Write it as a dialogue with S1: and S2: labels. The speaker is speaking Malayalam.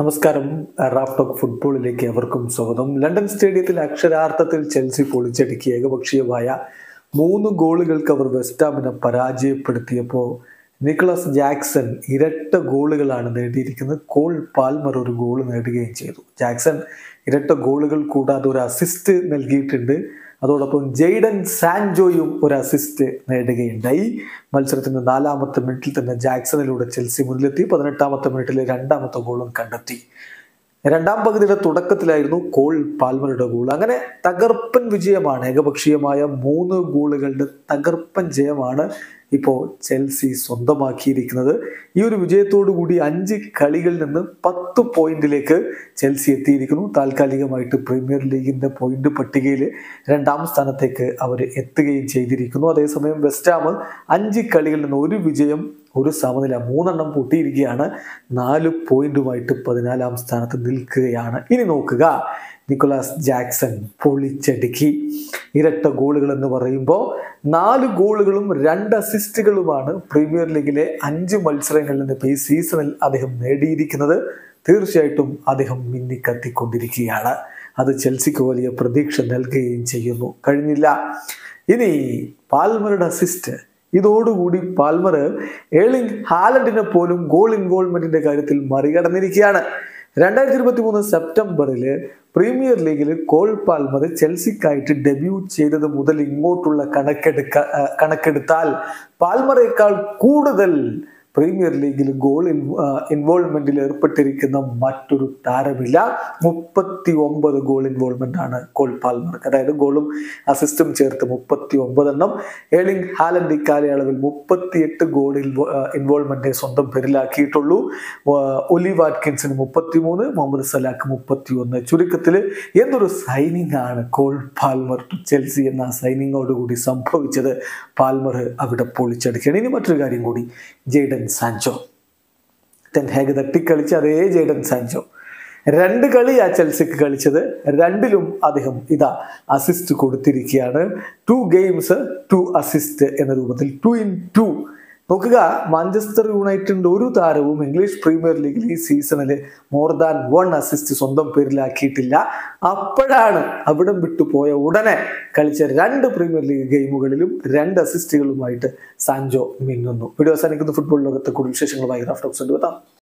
S1: നമസ്കാരം റാഫ് ടോക്ക് ഫുട്ബോളിലേക്ക് അവർക്കും സ്വാഗതം ലണ്ടൻ സ്റ്റേഡിയത്തിൽ അക്ഷരാർത്ഥത്തിൽ ചെൽസി പൊളിച്ചടുക്കി ഏകപക്ഷീയമായ മൂന്ന് ഗോളുകൾക്ക് അവർ വെസ്റ്റാമിനെ പരാജയപ്പെടുത്തിയപ്പോൾ നിക്കളസ് ജാക്സൺ ഇരട്ട ഗോളുകളാണ് നേടിയിരിക്കുന്നത് കോൾ പാൽമർ ഒരു ഗോൾ നേടുകയും ചെയ്തു ജാക്സൺ ഇരട്ട ഗോളുകൾ കൂടാതെ ഒരു അസിസ്റ്റ് നൽകിയിട്ടുണ്ട് അതോടൊപ്പം ജെയ്ഡൻ സാൻജോയും ഒരു അസിസ്റ്റ് നേടുകയുണ്ടായി മത്സരത്തിന്റെ നാലാമത്തെ മിനിറ്റിൽ തന്നെ ജാക്സണിലൂടെ ചെൽസി മുന്നിലെത്തി പതിനെട്ടാമത്തെ മിനിറ്റിൽ രണ്ടാമത്തെ ഗോളും കണ്ടെത്തി രണ്ടാം പകുതിയുടെ തുടക്കത്തിലായിരുന്നു കോൾ പാൽമറുടെ ഗോൾ അങ്ങനെ തകർപ്പൻ വിജയമാണ് ഏകപക്ഷീയമായ മൂന്ന് ഗോളുകളുടെ തകർപ്പൻ ജയമാണ് ഇപ്പോൾ ചെൽസി സ്വന്തമാക്കിയിരിക്കുന്നത് ഈ ഒരു വിജയത്തോടു കൂടി അഞ്ച് കളികളിൽ നിന്ന് പത്ത് പോയിന്റിലേക്ക് ചെൽസി എത്തിയിരിക്കുന്നു താൽക്കാലികമായിട്ട് പ്രീമിയർ ലീഗിന്റെ പോയിന്റ് പട്ടികയിൽ രണ്ടാം സ്ഥാനത്തേക്ക് അവർ എത്തുകയും ചെയ്തിരിക്കുന്നു അതേസമയം വെസ്റ്റാം അഞ്ച് കളികളിൽ നിന്ന് ഒരു വിജയം ഒരു സമനില മൂന്നെണ്ണം പൊട്ടിയിരിക്കുകയാണ് നാല് പോയിന്റുമായിട്ട് പതിനാലാം സ്ഥാനത്ത് നിൽക്കുകയാണ് ഇനി നോക്കുക നിക്കോളാസ് ജാക്സൺ പൊളിച്ചടുക്കി ഇരട്ട ഗോളുകൾ എന്ന് പറയുമ്പോൾ നാല് ഗോളുകളും രണ്ട് അസിസ്റ്റുകളുമാണ് പ്രീമിയർ ലീഗിലെ അഞ്ച് മത്സരങ്ങളിൽ നിന്ന് ഇപ്പോൾ ഈ സീസണിൽ അദ്ദേഹം നേടിയിരിക്കുന്നത് തീർച്ചയായിട്ടും അദ്ദേഹം മിന്നിക്കത്തിക്കൊണ്ടിരിക്കുകയാണ് അത് ചെൽസിക്ക് വലിയ പ്രതീക്ഷ നൽകുകയും ചെയ്യുന്നു കഴിഞ്ഞില്ല ഇനി പാൽമറുടെ അസിസ്റ്റ് ഇതോടുകൂടി പാൽമർ ഏളിംഗ് ഹാലൻഡിനെ പോലും ഗോൾ ഇൻവോൾവ്മെന്റിന്റെ കാര്യത്തിൽ മറികടന്നിരിക്കുകയാണ് രണ്ടായിരത്തി ഇരുപത്തി മൂന്ന് സെപ്റ്റംബറിൽ പ്രീമിയർ ലീഗിൽ കോൾ പാൽമർ ചെൽസിക്കായിട്ട് ഡെബ്യൂട്ട് ചെയ്തത് മുതൽ ഇങ്ങോട്ടുള്ള കണക്കെടുക്ക കണക്കെടുത്താൽ പാൽമറേക്കാൾ കൂടുതൽ പ്രീമിയർ ലീഗിൽ ഗോൾ ഇൻവോൾവ്മെന്റിൽ ഏർപ്പെട്ടിരിക്കുന്ന മറ്റൊരു താരമില്ല മുപ്പത്തി ഒമ്പത് ഗോൾ ഇൻവോൾവ്മെന്റ് ആണ് കോൾ പാൽമർക്ക് അതായത് ഗോളും അസിസ്റ്റും ചേർത്ത് മുപ്പത്തി ഒമ്പതെണ്ണം ഏളിംഗ് ഹാലൻഡ് ഇക്കാലയളവിൽ മുപ്പത്തിയെട്ട് ഗോൾ ഇൻവോൾവ്മെന്റ് സ്വന്തം പേരിലാക്കിയിട്ടുള്ളൂ ഒലി വാറ്റ്കിൻസിന് മുപ്പത്തി മൂന്ന് മുഹമ്മദ് സലാഖ് മുപ്പത്തി ഒന്ന് ചുരുക്കത്തിൽ എന്തൊരു സൈനിങ് ആണ് കോൾ പാൽമർ ടു ചെൽസി എന്ന സൈനിങ്ങോടുകൂടി സംഭവിച്ചത് പാൽമർ അവിടെ പൊളിച്ചെടുക്കുകയാണ് ഇനി മറ്റൊരു കാര്യം കൂടി ജെയ്ഡൻ സാൻചോ ടെൻഹാഗ് തട്ടിക്കളിച്ച അതേ ജെയ്ഡൻ സാൻചോ രണ്ട് കളി ആ ചെൽസിക്ക് കളിച്ചത് രണ്ടിലും അദ്ദേഹം ഇതാ അസിസ്റ്റ് കൊടുത്തിരിക്കുകയാണ് ടു ഗെയിംസ് ടു അസിസ്റ്റ് എന്ന രൂപത്തിൽ ടു ഇൻ ടു നോക്കുക മാഞ്ചസ്റ്റർ യുണൈറ്റഡിന്റെ ഒരു താരവും ഇംഗ്ലീഷ് പ്രീമിയർ ലീഗിൽ ഈ സീസണിൽ മോർ ദാൻ വൺ അസിസ്റ്റ് സ്വന്തം പേരിലാക്കിയിട്ടില്ല അപ്പോഴാണ് അവിടം വിട്ടുപോയ ഉടനെ കളിച്ച രണ്ട് പ്രീമിയർ ലീഗ് ഗെയിമുകളിലും രണ്ട് അസിസ്റ്റുകളുമായിട്ട് സാൻജോ മിന്നുന്നു വീഡിയോ അവസാനിക്കുന്ന ഫുട്ബോൾ ലോകത്തെ കൂടുതൽ വിശേഷങ്ങളുമായി റാഫ്റ്റോക്സ് എത്താം